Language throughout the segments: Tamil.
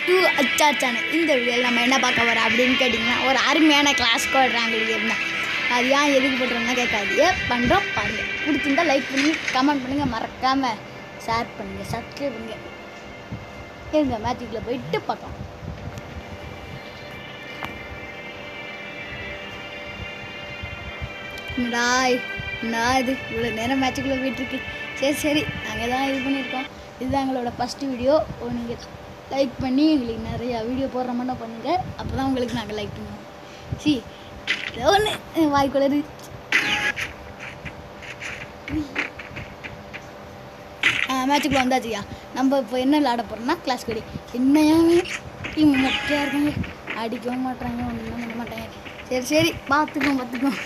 டு அச்சாச்சான இந்த வீடியோவில் நம்ம என்ன பார்க்க வரோம் அப்படின்னு கேட்டிங்கன்னா ஒரு அருமையான கிளாஸ் கோட் ரேங்க் கேம் தான் அது ஏன் எதுக்கு பண்ணுறோம்னா கேட்காதீங்க பண்ணுறோம் பாருங்கள் பிடிச்சிருந்தா லைக் பண்ணி கமெண்ட் பண்ணுங்கள் மறக்காமல் ஷேர் பண்ணுங்கள் சப்ஸ்கிரைப் பண்ணுங்கள் இருங்க மேட்சுக்குள்ளே போயிட்டு பார்க்கலாம் என்னடா என்னடா இது இவ்வளோ நேரம் மேட்சுக்குள்ளே போயிட்டுருக்கு சரி சரி நாங்கள் தான் இது பண்ணியிருக்கோம் இதுதான் எங்களோட ஃபஸ்ட்டு வீடியோ நீங்கள் லைக் பண்ணி எங்களுக்கு நிறையா வீடியோ போடுற மட்டும் பண்ணுங்க அப்போ தான் உங்களுக்கு நாங்கள் லைக் பண்ணுவோம் சி ஏதோ ஒன்று வாய்க்குள்ளது மேட்சுக்குள்ளே வந்தாச்சுயா நம்ம இப்போ என்ன விளாட போகிறோம்னா கிளாஸ் கடி என்னையா டீம் மொக்கையாக இருக்காங்க அடிக்கவும் மாட்டாங்க ஒன்றும் பண்ண மாட்டாங்க சரி சரி பார்த்துக்கோம் பார்த்துக்கோம்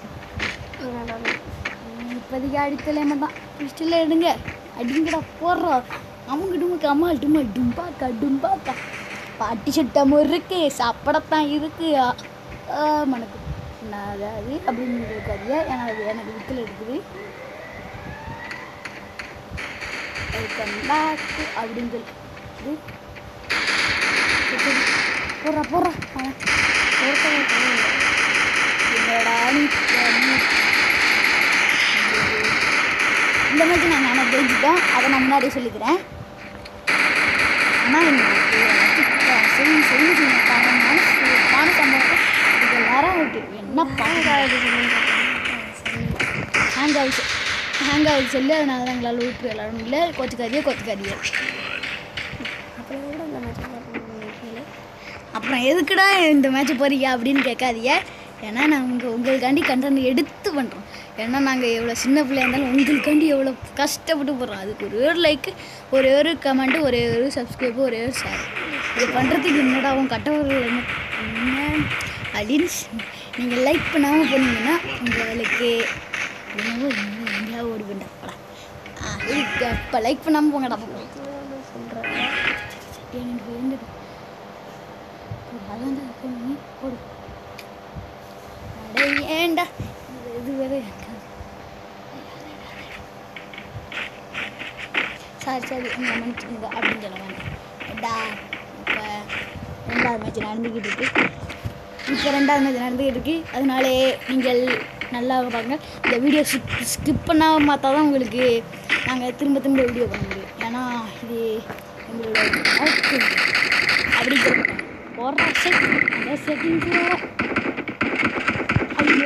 இப்போதைக்கு அடித்தலே மாட்டான் பிஸ்டில் எடுங்க அடிங்கடா போடுறா அவங்க டுமுக்கு அம்மா டுமா டும்பாக்கா டும்பாக்கா பாட்டி சட்டம் இருக்கு சாப்பிடத்தான் இருக்கு ஆ, ஆ, மனக்கு நான் அதாவது அப்படின்னு இருக்காதியா ஏன்னா அது எனக்கு விக்கல் எடுக்குது வெல்கம் பேக் அப்படின்னு சொல்லி இது சரி, சரி. போடுறா போடுறா அவன் என்னடா நீ நீ இந்த மாதிரி நான் நானே ஜெயிச்சிட்டோம் அதை நான் முன்னாடியே சொல்லிக்கிறேன் ஆனால் எனக்கு சரி சரி சொல்லிட்டாங்க மனசு மனசு சம்பவம் இது எல்லாரும் இருக்கு என்ன பாங்காவது ஹேங் ஆகுது ஹேங் ஆகுது சொல்லி அதனால தான் எங்களால் விட்டு விளாட முடியல கொத்துக்காதியே கொத்துக்காதியே அப்புறம் கூட இந்த மேட்ச் பார்க்கணும் அப்புறம் எதுக்குடா இந்த மேட்ச் போறீங்க அப்படின்னு கேட்காதீங்க ஏன்னா நாங்கள் உங்களுக்காண்டி கண்டென்ட் எடுத்து பண்ணுறோம் ஏன்னா நாங்கள் எவ்வளோ சின்ன பிள்ளையா இருந்தாலும் உங்களுக்காண்டி எவ்வளோ கஷ்டப்பட்டு போடுறோம் அதுக்கு ஒரே ஒரு லைக்கு ஒரே ஒரு கமெண்ட்டு ஒரே ஒரு சப்ஸ்கிரைபு ஒரே ஒரு ஷேர் இது பண்ணுறதுக்கு என்னடா உன் கட்ட ஒரு என்ன என்ன அப்படின்னு நீங்கள் லைக் பண்ணாமல் போனீங்கன்னா உங்களுக்கு என்னவோ எங்கேயாவது ஓடி பண்ணா ஆ இதுக்கு அப்போ லைக் பண்ணாமல் போங்கடா போங்க சொல்கிறேன் எனக்கு இருந்துட்டு அதான் நீ போடு அட ஏன்டா இது- இது வேற இருக்காது சரி சரி இந்த மன்னிச்சுங்க அப்படின்னு சொல்ல வேண்டாம் ஏடா இப்போ ரெண்டாவது மேட்ச் நடந்துக்கிட்டு இருக்கு இப்போ ரெண்டாவது மேட்ச் நடந்துக்கிட்டு இருக்கு அதனாலே நீங்கள் நல்லா பாருங்க இந்த வீடியோ ஸ்கிப் ஸ்கிப் பண்ணாமல் பார்த்தா தான் உங்களுக்கு நாங்கள் திரும்ப திரும்ப வீடியோ பண்ண முடியும் ஏன்னா இது எங்களோட work. அப்படி சொல்லுங்க போடுற செட் அந்த செட்டிங்ஸ் ஐயோ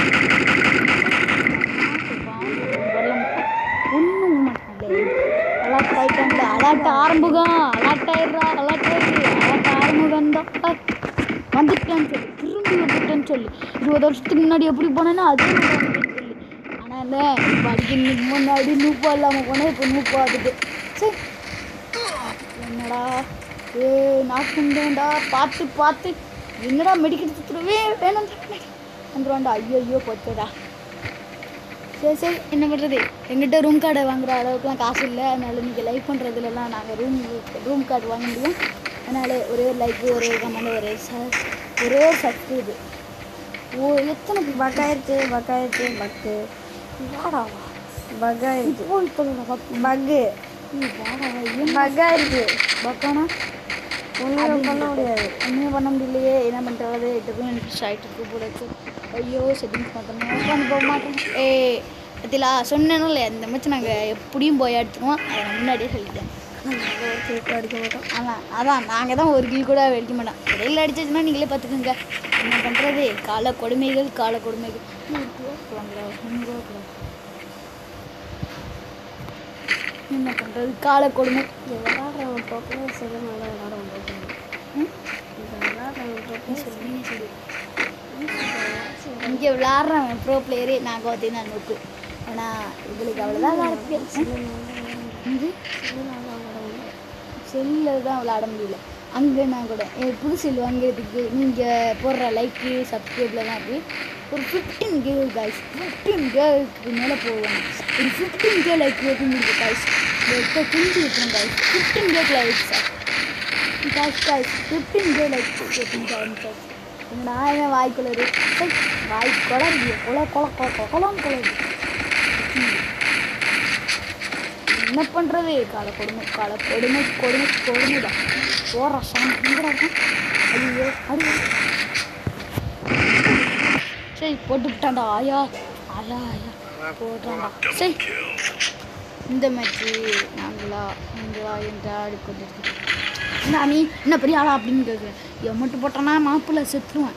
ஒன்றும் மாட்டாங்களே அலாட் ஆயிட்டாங்களே அலாட் ஆரம்புகம் அலாட் ஆயிடுறா அலாட் ஆயிடுது அலாட் ஆரம்புகம் தான் வந்துட்டேன்னு சொல்லி திரும்பி வந்துட்டேன்னு சொல்லி இருபது வருஷத்துக்கு முன்னாடி எப்படி போனேன்னா அதே மாதிரி வந்துட்டேன்னு சொல்லி ஆனால் இல்லை படிக்க இன்னைக்கு முன்னாடி நூப்பா இல்லாமல் போனேன் இப்போ நூப்பா ஆகுது சரி என்னடா ஏ நாக்குண்டா பார்த்து பார்த்து என்னடா மெடிக்கல் சுற்றுறவே வேணும் வந்துருவாண்டா ஐயோ ஐயோ போச்சுடா சரி சரி என்ன பண்ணுறது எங்கிட்ட ரூம் கார்டை வாங்குற அளவுக்குலாம் காசு இல்லை அதனால நீங்கள் லைக் பண்ணுறதுலலாம் நாங்கள் ரூம் ரூம் கார்டு வாங்க முடியும் அதனால் ஒரே ஒரு லைக்கு ஒரே ஒரு கமெண்ட் ஒரே ச ஒரே ஒரு சப்ஸ்கிரைபு ஓ எத்தனை பக்காயிருக்கு பக்காயிருக்கு பக்கு வாடா பக்காயிருக்கு இப்போ இப்போ பக்கு வாடா ஏன் பக்காயிருக்கு பக்கானா ஒன்றும் பண்ண முடியாது ஒன்றுமே பண்ண முடியலையே என்ன பண்ணுறது எதுக்கும் எனக்கு ஷாயிட்டு போல இருக்கு ஐயோ செட்டிங்ஸ் மாற்றணும் உட்காந்து போக மாட்டேன் ஏ பத்திலா சொன்னேனும் இல்லையா இந்த மாதிரி நாங்கள் எப்படியும் போய் எடுத்துருவோம் அதை நான் முன்னாடியே சொல்லிட்டேன் ஒரு கிளிக் அடிக்க மாட்டோம் அதான் அதான் நாங்கள் தான் ஒரு கில் கூட வெடிக்க மாட்டோம் இடையில அடிச்சிச்சுன்னா நீங்களே பார்த்துக்கோங்க என்ன பண்ணுறது கால கொடுமைகள் கால கொடுமைகள் வாங்கடா, நூறு ரூபா கொடு. என்ன பண்ணுறது கால கொடுமை இந்த விளாட்றவன் போக்கில் சரி நல்லா விளாடுவோம் போக்கணும் ம்? இந்த விளாட்றவன் போக்கில் சொல்லு, நீ சொல்லு. இங்கே விளாட்றவன் ப்ரோ பிளேயரே நான் கோத்தி தான் நோக்கு ஆனால் இவளுக்கு அவ்வளோதான் விளாட இது செல்லில் தான் விளாட முடியல அங்கே நான் கூட என் புது செல் வாங்குறதுக்கு நீங்கள் போடுற லைக்கு சப்ஸ்கிரைபில் தான் இருக்குது ஒரு ஃபிஃப்டீன் கே காய்ஸ் ஃபிஃப்டீன் கேக்கு மேலே போவேன் ஒரு ஃபிஃப்டீன் கே லைக் வைக்க முடியுது காய்ஸ் இப்போ குஞ்சு வைக்கணும் guys fifteen K like sir guys guys fifteen K like வைக்கணும் காய்ஸ் என்னடா இவன் வாய் குளரு சை, வாய் குளருது குள குள குள குளம் குளருது என்ன பண்ணுறது கால கொடுமை கால கொடுமை கொடுமை கொடுமைதான் போடுறா சாமி எங்கடா இருக்கான் ஐயோ அடி சரி போட்டு விட்டான்டா ஆயா ஆயா ஆயா போடுறான்டா சரி இந்த மேட்ச்சு நாங்களா நீங்களா என்று ஆடிக்கொண்டிருக்கிறோம் என்ன நீ என்ன பெரிய ஆளா அப்படின்னு கேட்குறேன் என் மட்டும் போட்டானா மாப்பிள்ளை செத்துருவேன்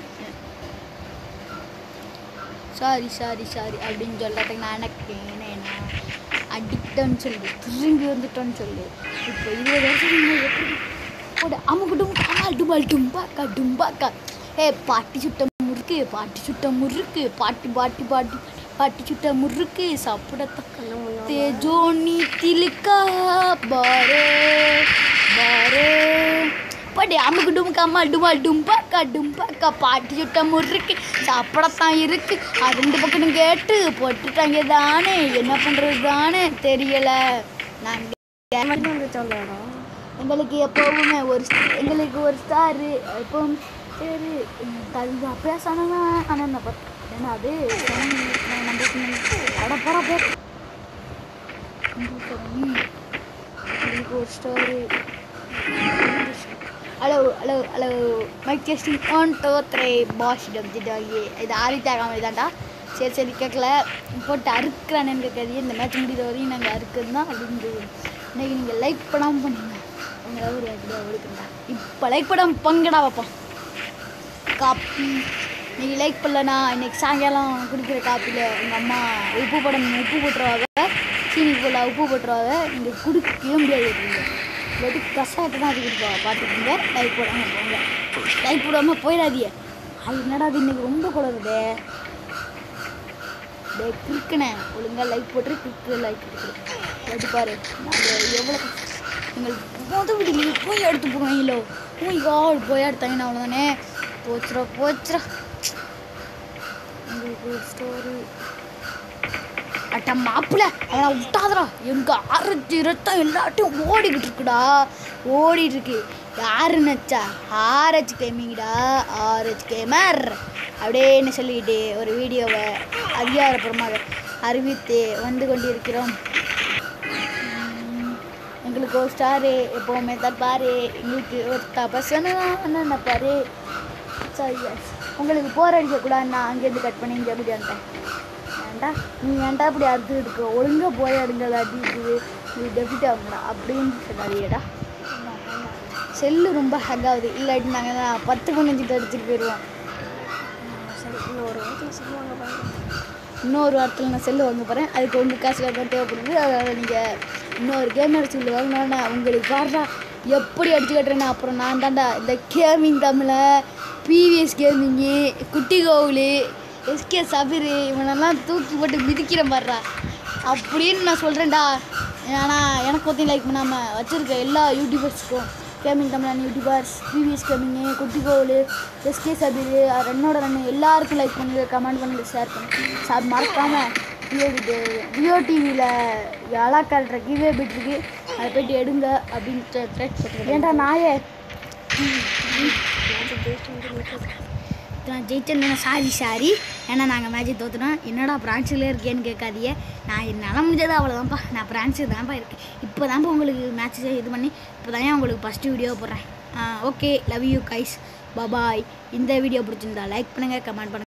சாரி சாரி சாரி அப்படின்னு சொல்கிறதுக்கு நான் எனக்கு என்னன்னா அடிக்டன்னு சொல்லு திரும்பி வந்துட்டோன்னு சொல்லு இப்போ இருபது வருஷம் முன்னாடி எப்படி போட அமுகட்டும் கமால் டுபால் டும்பாக்கா டும்பாக்கா ஏ பாட்டி சுட்ட முறுக்கு பாட்டி சுட்ட முறுக்கு பாட்டி பாட்டி பாட்டி பாட்டி சுட்ட முறுக்கு சாப்பிடத்தக்க தேஜோனி திலிக்கா பாரே பாரே படி அமுக்கு டுமுக்கு அம்மா டுமால் டும்பாக்கா டும்பாக்கா பாட்டி சுட்ட முறுக்கு சாப்பிடத்தான் இருக்கு அது ரெண்டு பக்கம் கேட்டு போட்டுட்டாங்க தானே என்ன பண்ணுறது தானே தெரியல நாங்கள் மட்டும் வந்து சொல்லடா எங்களுக்கு எப்போவுமே ஒரு st- எங்களுக்கு ஒரு ஸ்டாரு எப்பவும் சரி தகுந்த பேசணும்னா ஆனால் என்ன பத் ஏன்னா அது சொன்னது நம்ம அட போகிற பேர் எங்களுக்கு ஒரு story hello hello hello mic testing one two three பாஷ் டப்ஜிட்டாகி இது ஆதித்யா காமெடி தான்டா சரி சரி கேட்கல போட்டு அறுக்கிறானு கேட்காது இந்த மேட்ச் முடிகிற வரையும் நாங்கள் அறுக்கிறது தான் அப்படின்றது இன்னைக்கு நீங்கள் லைக் பண்ணாமல் பண்ணுங்க உங்களால் ஒரு ஐடியா எடுக்கண்டா இப்போ லைக் பண்ணாம பங்கடா வைப்போம் காப்பி இன்னைக்கு லைக் பண்ணலனா இன்னைக்கு சாயங்காலம் குடிக்கிற காப்பியில் எங்கள் அம்மா உப்பு படம் உப்பு போட்டுருவாங்க சீனி போல உப்பு போட்டுருவாங்க இங்கே குடிக்கவே முடியாது இருக்கீங்க இல்லாட்டி கஷாயத்தை தான் அது கொடுப்பாங்க பார்த்துக்கோங்க லைக் போடாமல் போங்க லைக் போடாமல் போயிடாதீங்க அது என்னடா அது இன்னைக்கு ரொம்ப குளருதே டே கிறுக்குனே ஒழுங்காக லைக் போட்டு கிறுக்கு லைக் போட்டு எடுத்து பாரு நாங்கள் எவ்வளோ எங்கள் முத வீட்டில் போய் எடுத்து போடுவாங்களோ போய் கால் போய் எடுத்தாங்கன்னா அவ்வளோதானே போச்சுரா போச்சுரா உங்களுக்கு ஒரு ஸ்டோரி அட்ட மாப்பிள்ள அவனை விட்டாதடா எங்க ஆரத்தி ரத்தம் எல்லாட்டையும் ஓடிக்கிட்டு இருக்குடா ஓடிட்டு இருக்கு யாரு நச்சா ஆர்ஹெச் கேமிங்டா ஆர்ஹெச் கேமர் அப்படின்னு சொல்லிட்டு ஒரு வீடியோவை அதிகாரப்பூர்வமாக அறிவித்து வந்து கொண்டிருக்கிறோம் உம், எங்களுக்கு ஒரு ஸ்டாரு எப்போவுமே தப்பாரு எங்களுக்கு ஒரு தபசனா நினைப்பாரு சரி yes. உங்களுக்கு போர் அடிக்கக்கூடாதுன்னா அங்கேருந்து கட் பண்ணி இங்கே அப்படி வந்துட்டேன் ஏன்டா நீ ஏன்டா இப்படி அறுத்து இருக்க ஒழுங்கா போய் அடுங்கடா இருக்குது நீ டெபிட் ஆகுங்கடா அப்படின்னு சொல்லாதியடா செல்லு ரொம்ப ஹேக் ஆகுது இல்லாட்டி நாங்கள் பத்து பதினஞ்சுட்டு அடிச்சுட்டு போயிடுவோம் சரி இன்னும் ஒரு வாரத்தில் சொல்லுவாங்க பாருங்க இன்னொரு வாரத்தில் நான் செல்லு வாங்க போகிறேன் அதுக்கு உங்கள் காசு தான் தேவைப்படுது அதனால் நீங்கள் இன்னொரு கேமரா செல்லு வாங்கினா உங்களுக்கு பாருடா எப்படி அடிச்சு கட்டுறேன்னா அப்புறம் நான் தான்டா இந்த கேமிங் தமிழை பிவிஎஸ் கேமிங்கு குட்டி கோவில் எஸ்கே சபிரு இவனெல்லாம் தூக்கி போட்டு மிதிக்கிற மாதிரிடா அப்படின்னு நான் சொல்கிறேன்டா ஏன்னா எனக்கு ஒருத்தையும் லைக் பண்ணாமல் வச்சுருக்க எல்லா யூடியூபர்ஸ்க்கும் கேமிங் தமிழான யூடியூபர்ஸ் பிவிஎஸ் கேமிங்கு குட்டி கோவில் எஸ்கே சபீர் ரெண்டோட ரெண்டு எல்லாருக்கும் லைக் பண்ணுங்க கமெண்ட் பண்ணுங்க ஷேர் பண்ணுங்க சார் மறக்காமல் வியோ வியோ டிவியில் அலா காட்டுற கிவே பிட் இருக்கு அதை போயிட்டு எடுங்க அப்படின்ட்டு ட்ரெட் பண்ணுறேன் ஏன்டா நாயே நான் ஜெயிச்சேன் சாரி சாரி ஏன்னா நாங்கள் மேட்சை தோத்துனோம் என்னடா பிரான்ஸில் இருக்கேன்னு கேட்காதீங்க நான் என்னால் முடிஞ்சது அவ்வளோதான்ப்பா நான் பிரான்ஸு தான்ப்பா இருக்கேன் இப்போ தான்ப்பா உங்களுக்கு மேட்ச் இது பண்ணி இப்போ தான் உங்களுக்கு ஃபஸ்ட்டு வீடியோ போடுறேன் okay love you guys bye bye இந்த வீடியோ பிடிச்சிருந்தா லைக் பண்ணுங்கள் கமெண்ட் பண்ணுங்கள்